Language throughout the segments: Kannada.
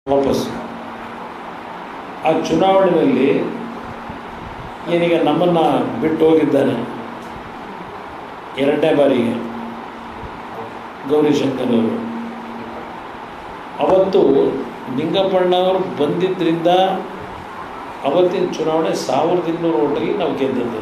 ವಾಪಸ್ ಆ ಚುನಾವಣೆಯಲ್ಲಿ ಏನೀಗ ನಮ್ಮನ್ನು ಬಿಟ್ಟು ಹೋಗಿದ್ದಾನೆ ಎರಡನೇ ಬಾರಿಗೆ ಗೌರಿಶಂಕರ್ ಅವರು ಅವತ್ತು ನಿಂಗಪ್ಪಣ್ಣವರು ಬಂದಿದ್ದರಿಂದ ಅವತ್ತಿನ ಚುನಾವಣೆ ಸಾವಿರದ ಇನ್ನೂರು ಓಟಲ್ಲಿ ನಾವು ಗೆದ್ದದ್ದು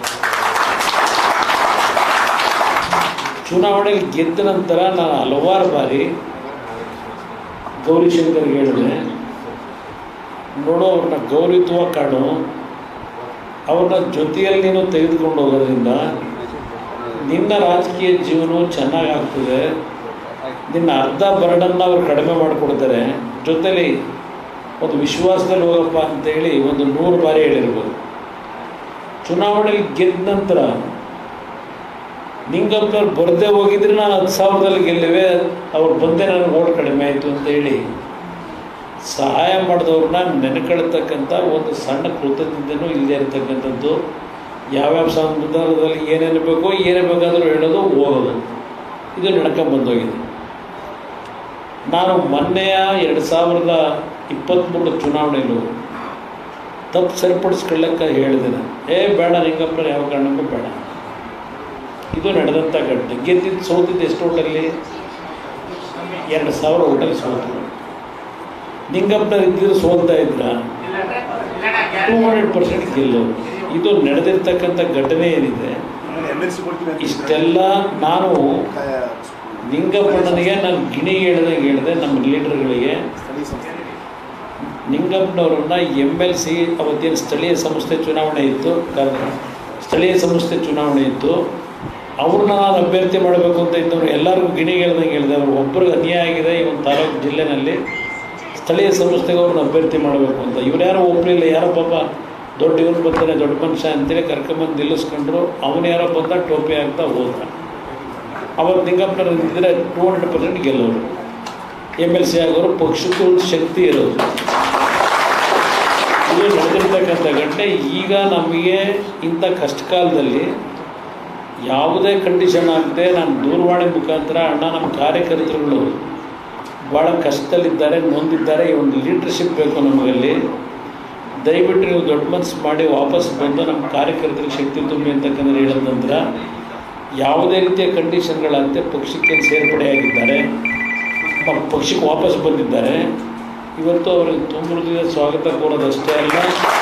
ಚುನಾವಣೆಯಲ್ಲಿ ಗೆದ್ದ ನಂತರ ನಾನು ಹಲವಾರು ಬಾರಿ ಗೌರಿಶಂಕರ್ಗೆ ಹೇಳಿದೆ ನೋಡು ಅವ್ರನ್ನ ಗೌರವಿತವಾಗಿ ಕಾಣು ಅವ್ರನ್ನ ಜೊತೆಯಲ್ಲಿ ನೀನು ತೆಗೆದುಕೊಂಡು ಹೋಗೋದ್ರಿಂದ ನಿನ್ನ ರಾಜಕೀಯ ಜೀವನ ಚೆನ್ನಾಗಿ ಆಗ್ತದೆ ನಿನ್ನ ಅರ್ಧ ಬರ್ಡನ್ನ ಅವ್ರು ಕಡಿಮೆ ಮಾಡಿಕೊಡ್ತಾರೆ ಜೊತೆಲಿ ಒಂದು ವಿಶ್ವಾಸದಲ್ಲಿ ಹೋಗಪ್ಪ ಅಂತೇಳಿ ಒಂದು ನೂರು ಬಾರಿ ಹೇಳಿರ್ಬೋದು ಚುನಾವಣೆಯಲ್ಲಿ ಗೆದ್ದ ನಂತರ ನಿಂಗಪ್ಪನವ್ರು ಬರದೇ ಹೋಗಿದ್ರೆ ನಾನು ಹತ್ತು ಸಾವಿರದಲ್ಲಿ ಗೆಲ್ಲಿವೆ ಅವ್ರು ಬಂದೆ ನನಗೆ ಓಟ್ ಕಡಿಮೆ ಆಯಿತು ಅಂತ ಹೇಳಿ ಸಹಾಯ ಮಾಡಿದವ್ರನ್ನ ನೆನಕೊಳ್ತಕ್ಕಂಥ ಒಂದು ಸಣ್ಣ ಕೃತಜ್ಞತೆಯೂ ಇಲ್ಲದೆ ಇರತಕ್ಕಂಥದ್ದು ಯಾವ್ಯಾವ ಸಂದರ್ಭದಲ್ಲಿ ಏನೇನು ಬೇಕೋ ಏನೇ ಬೇಕಾದರೂ ಹೇಳೋದು ಹೋಗೋದು ಇದು ನಡ್ಕೊಂಬಂದೋಗಿದೆ ನಾನು ಮೊನ್ನೆಯ ಎರಡು ಸಾವಿರದ ಇಪ್ಪತ್ತ್ಮೂರರ ಚುನಾವಣೆಯಲ್ಲೂ ತಪ್ಪು ಸರಿಪಡಿಸ್ಕೊಳ್ಳಕ್ಕೆ ಹೇಳಿದೆ ನಾನು ಏ ಬೇಡ ನಿಂಗಪ್ಪನ ಯಾವ ಕಾರಣಕ್ಕೂ ಬೇಡ ಇದು ನಡೆದಂಥ ಘಟನೆ ಗೆದ್ದಿದ್ದು ಸೋತಿದ್ದು ಎಷ್ಟು ಓಟಲ್ಲಿ ಎರಡು ಸಾವಿರ ಓಟಲ್ಲಿ ಸೋತು ನಿಂಗಪ್ಪನ ಇದ್ದಿದ್ದು ಸೋಲ್ತಾ ಇದ್ರ ಟೂ ಹಂಡ್ರೆಡ್ ಪರ್ಸೆಂಟ್ ಗೆಲ್ಲೋರು ಇದು ನಡೆದಿರ್ತಕ್ಕಂಥ ಘಟನೆ ಏನಿದೆ ಎಮ್ ಎಲ್ ಸಿ ಕೊಡ್ತೀವಿ ಅಂತ ಇಷ್ಟೆಲ್ಲ ನಾನು ನಿಂಗಪ್ಪಣ್ಣನಿಗೆ ನಾನು ಗಿಣಿಗೆ ಹೇಳ್ದಂಗೆ ಹೇಳಿದೆ ನಮ್ಮ ಲೀಡರ್ಗಳಿಗೆ ಸ್ಥಳೀಯ ಸಂಸ್ಥೆ ನಿಂಗಪ್ಪನವರನ್ನ ಎಮ್ ಎಲ್ ಸಿ ಅವತ್ತೇನು ಸ್ಥಳೀಯ ಸಂಸ್ಥೆ ಚುನಾವಣೆ ಇತ್ತು ಕರೆದ ಸ್ಥಳೀಯ ಸಂಸ್ಥೆ ಚುನಾವಣೆ ಇತ್ತು ಅವ್ರನ್ನ ನಾನು ಅಭ್ಯರ್ಥಿ ಮಾಡಬೇಕು ಅಂತ ಇದ್ದವ್ರು ಎಲ್ಲರಿಗೂ ಗಿಣಿಗೆ ಹೇಳ್ದಂಗೆ ಹೇಳಿದೆ ಅವ್ರು ಒಬ್ಬರಿಗೆ ಅನ್ಯಾಯ ಆಗಿದೆ ಈ ಒಂದು ತಾಲೂಕು ಜಿಲ್ಲೆನಲ್ಲಿ ಸ್ಥಳೀಯ ಸಂಸ್ಥೆಗೆ ಅವ್ರನ್ನ ಅಭ್ಯರ್ಥಿ ಮಾಡಬೇಕು ಅಂತ ಇವ್ರು ಯಾರೋ ಒಬ್ಬರಿಲ್ಲ ಯಾರೋ ಪಾಪ ದೊಡ್ಡ ಇವ್ರು ಬರ್ತಾನೆ ದೊಡ್ಡ ಮನುಷ್ಯ ಅಂತೇಳಿ ಕರ್ಕೊಂಬಂದು ನಿಲ್ಲಿಸ್ಕೊಂಡ್ರು ಅವನು ಯಾರೋ ಬಂದ ಟೋಪಿ ಆಗ್ತಾ ಹೋದ ಅವತ್ತು ನಿಂಗಪ್ಪನವ್ರು ಇದ್ದರೆ ಟೂ ಹಂಡ್ರೆಡ್ ಪರ್ಸೆಂಟ್ ಗೆಲ್ಲೋರು ಎಮ್ ಎಲ್ ಸಿ ಆಗೋರು ಪಕ್ಷಕ್ಕೂ ಒಂದು ಶಕ್ತಿ ಇರೋದು ಇದು ನಡೆದಿರ್ತಕ್ಕಂಥ ಘಟನೆ ಈಗ ನಮಗೆ ಇಂಥ ಕಷ್ಟ ಕಾಲದಲ್ಲಿ ಯಾವುದೇ ಕಂಡೀಷನ್ ಆಗದೆ ನಾನು ದೂರವಾಣಿ ಮುಖಾಂತರ ಅಣ್ಣ ನಮ್ಮ ಕಾರ್ಯಕರ್ತರುಗಳು ಭಾಳ ಕಷ್ಟದಲ್ಲಿದ್ದಾರೆ ನೊಂದಿದ್ದಾರೆ ಈ ಒಂದು ಲೀಡರ್ಶಿಪ್ ಬೇಕು ನಮಗಲ್ಲಿ ದಯವಿಟ್ಟು ನೀವು ದೊಡ್ಡ ಮನಸ್ಸು ಮಾಡಿ ವಾಪಸ್ ಬಂದು ನಮ್ಮ ಕಾರ್ಯಕರ್ತರಿಗೆ ಶಕ್ತಿ ತುಂಬಿ ಅಂತಕ್ಕಂದ್ರೆ ಹೇಳಿದ ನಂತರ ಯಾವುದೇ ರೀತಿಯ ಕಂಡೀಷನ್ಗಳಂತೆ ಪಕ್ಷಕ್ಕೆ ಸೇರ್ಪಡೆಯಾಗಿದ್ದಾರೆ ಪ- ಪಕ್ಷಕ್ಕೆ ವಾಪಸ್ ಬಂದಿದ್ದಾರೆ ಇವತ್ತು ಅವರಿಗೆ ತುಂಬ ಹೃದಯದ ಸ್ವಾಗತ ಕೋರೋದಷ್ಟೇ ಅಲ್ಲ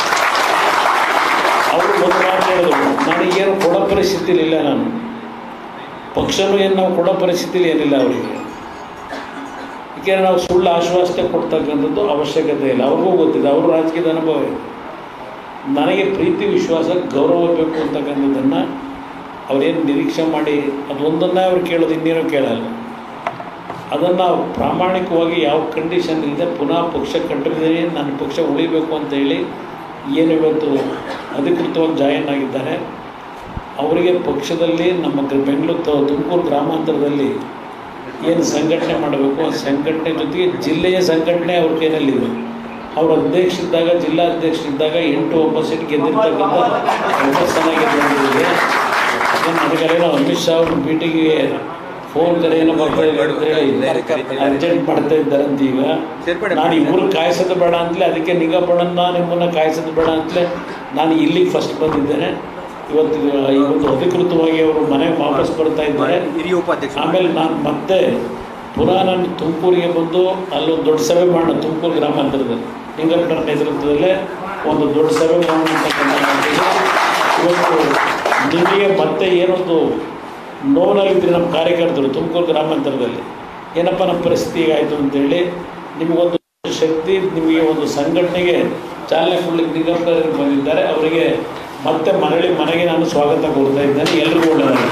ಅವರು ಒಂದು ಮಾತು ಹೇಳಿದ್ರು ನನಗೇನು ಕೊಡೋ ಪರಿಸ್ಥಿತಿಲಿ ಇಲ್ಲ ನಾನು ಪಕ್ಷನೂ ಏನು ನಾವು ಕೊಡೋ ಪರಿಸ್ಥಿತಿಲಿ ಏನಿಲ್ಲ ಅವರಿಗೆ ಏಕೆಂದರೆ ನಾವು ಸುಳ್ಳು ಆಶ್ವಾಸನೆ ಕೊಡ್ತಕ್ಕಂಥದ್ದು ಅವಶ್ಯಕತೆ ಇಲ್ಲ ಅವ್ರಿಗೂ ಗೊತ್ತಿದೆ ಅವ್ರ ರಾಜಕೀಯದ ಅನುಭವ ಇದೆ ನನಗೆ ಪ್ರೀತಿ ವಿಶ್ವಾಸ ಗೌರವ ಬೇಕು ಅಂತಕ್ಕಂಥದ್ದನ್ನು ಅವರೇನು ನಿರೀಕ್ಷೆ ಮಾಡಿ ಅದೊಂದನ್ನೇ ಅವ್ರು ಕೇಳೋದು ಇನ್ನೇನು ಕೇಳಲ್ಲ ಅದನ್ನು ಪ್ರಾಮಾಣಿಕವಾಗಿ ಯಾವ ಕಂಡೀಷನ್ ಇಲ್ಲದೆ ಪುನಃ ಪಕ್ಷ ಕಟ್ಟಿದ್ರೆ ನನ್ನ ಪಕ್ಷ ಉಳಿಬೇಕು ಅಂತ ಹೇಳಿ ಏನು ಇವತ್ತು ಅಧಿಕೃತವಾಗಿ ಜಾಯಿನ್ ಆಗಿದ್ದಾರೆ ಅವರಿಗೆ ಪಕ್ಷದಲ್ಲಿ ನಮ್ಮ ಗ್ರ- ಬೆಂಗಳೂರು ತ- ತುಮಕೂರು ಗ್ರಾಮಾಂತರದಲ್ಲಿ ಏನು ಸಂಘಟನೆ ಮಾಡಬೇಕು ಆ ಸಂಘಟನೆ ಜೊತೆಗೆ ಜಿಲ್ಲೆಯ ಸಂಘಟನೆ ಅವ್ರ ಕೈನಲ್ಲಿದೆ ಅವ್ರ ಅಧ್ಯಕ್ಷರಿದ್ದಾಗ ಜಿಲ್ಲಾ ಅಧ್ಯಕ್ಷರಿದ್ದಾಗ ಎಂಟು ಒಂಬತ್ತು ಸೀಟ್ ಗೆದ್ದಿರ್ತಕ್ಕಂಥ ಒಂಬತ್ತು ಚೆನ್ನಾಗಿ ಗೆದ್ದಿದೆ ನನಗೇನೋ ಅಮಿತ್ ಶಾ ಅವರು ಮೀಟಿಂಗಿಗೆ ಫೋನ್ ಕರೆ ಏನೋ ಬರ್ತಾ ಇದೆ ಅಂತ ಹೇಳಿ ಅರ್ಜೆಂಟ್ ಮಾಡ್ತಾ ಇದ್ದಾರಂತ ಈಗ ನಾನು ಇವ್ರು ಕಾಯಿಸೋದು ಬೇಡ ಅಂತಲೇ ಅದಕ್ಕೆ ನಿಂಗಪ್ಪಣ್ಣನ ನಿಮ್ಮನ್ನು ಕಾಯಿಸೋದು ಬೇಡ ಅಂತಲೇ ನಾನು ಇಲ್ಲಿಗೆ ಫಸ್ಟ್ ಬಂದಿದ್ದೇನೆ ಇವತ್ತು ಇವತ್ತು ಅಧಿಕೃತವಾಗಿ ಅವರು ಮನೆಗೆ ವಾಪಸ್ ಬರ್ತಾ ಇದ್ದಾರೆ ಹಿರಿಯ ಉಪಾಧ್ಯಕ್ಷ ಆಮೇಲೆ ನಾನು ಮತ್ತೆ ಪುನಃ ನಾನು ತುಮಕೂರಿಗೆ ಬಂದು ಅಲ್ಲೊಂದು ದೊಡ್ಡ ಸಭೆ ಮಾಡೋಣ ತುಮಕೂರು ಗ್ರಾಮಾಂತರದಲ್ಲಿ ನಿಂಗಪ್ಪನ ನೇತೃತ್ವದಲ್ಲೇ ಒಂದು ದೊಡ್ಡ ಸಭೆ ಮಾಡೋಣ ಅಂತಕ್ಕಂಥ ಮಾತಿದೆ. ಇವತ್ತು ನಿಮಗೆ ಮತ್ತೆ ಏನೊಂದು ನೋವಲ್ಲಿದ್ದರೆ ನಮ್ಮ ಕಾರ್ಯಕರ್ತರು ತುಮಕೂರು ಗ್ರಾಮಾಂತರದಲ್ಲಿ ಏನಪ್ಪ ನಮ್ಮ ಪರಿಸ್ಥಿತಿ ಹೀಗಾಯಿತು ಅಂತೇಳಿ ನಿಮಗೊಂದು ಶಕ್ತಿ ನಿಮಗೆ ಒಂದು ಸಂಘಟನೆಗೆ ಚಾಲನೆ ಕೊಡ್ಲಿಕ್ಕೆ ನಿಗಮದಲ್ಲಿ ಬಂದಿದ್ದಾರೆ ಅವರಿಗೆ ಮತ್ತೆ ಮರಳಿ ಮನೆಗೆ ನಾನು ಸ್ವಾಗತ ಕೋರ್ತಾ ಇದ್ದೇನೆ ಎಲ್ರಿಗೂ ಒಳ್ಳೆಯದಾಗಲಿ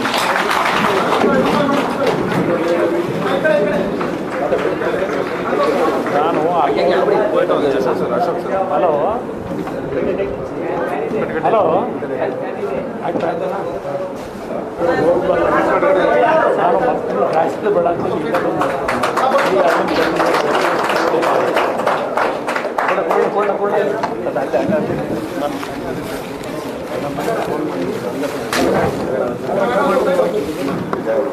ನಾನು ಹಲೋ ಹಲೋ ಆಯ್ತು ಆಯ್ತಲ್ಲ ನಾನು ಮತ್ತೆ ಕಾಯಿಸಿದ ಬೇಡ ಅಂತ ಈಗ ಬಂದೆ. ಈಗ ಅದನ್ನ ಕೊಡು, ಕೊಡು, ಕೊಡು, ಕೊಡು. ಅದು ಅಲ್ಲೇ, ಅಲ್ಲೇ, ಅಲ್ಲೇ. ನಾನು-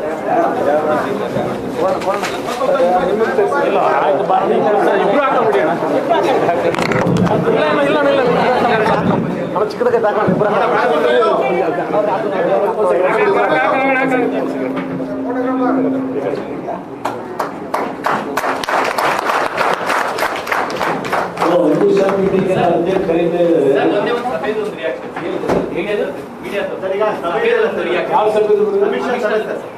ಇಲ್ಲ ಆಯ್ತು ಬಾರ ಇಬ್ರು ಹಾಕೊಂಡ್ಬಿಡಿ ಅಣ್ಣ ಅಡ್ಮಿಷನ್ ಮೀಟಿಂಗ್ ಅರ್ಜೆಂಟ್ ಕರೀತಾ ಇದ್ದಾರೆ ಒಂದೇ ಒಂದು ಸಭೆದು ಒಂದು ರಿಯಾಕ್ಷನ್ ಹೇಗೆ ಅದು? ಮೀಡಿಯಾ ಸರ್, ಈಗ ಸಭೆ- ರಿಯಾಕ್ಷನ್ ಯಾವ ಸಭೆದು ಬಿಡುಗಡೆ? ಅಮಿತ್ ಶಾ ಸಭೆ ಸರ್.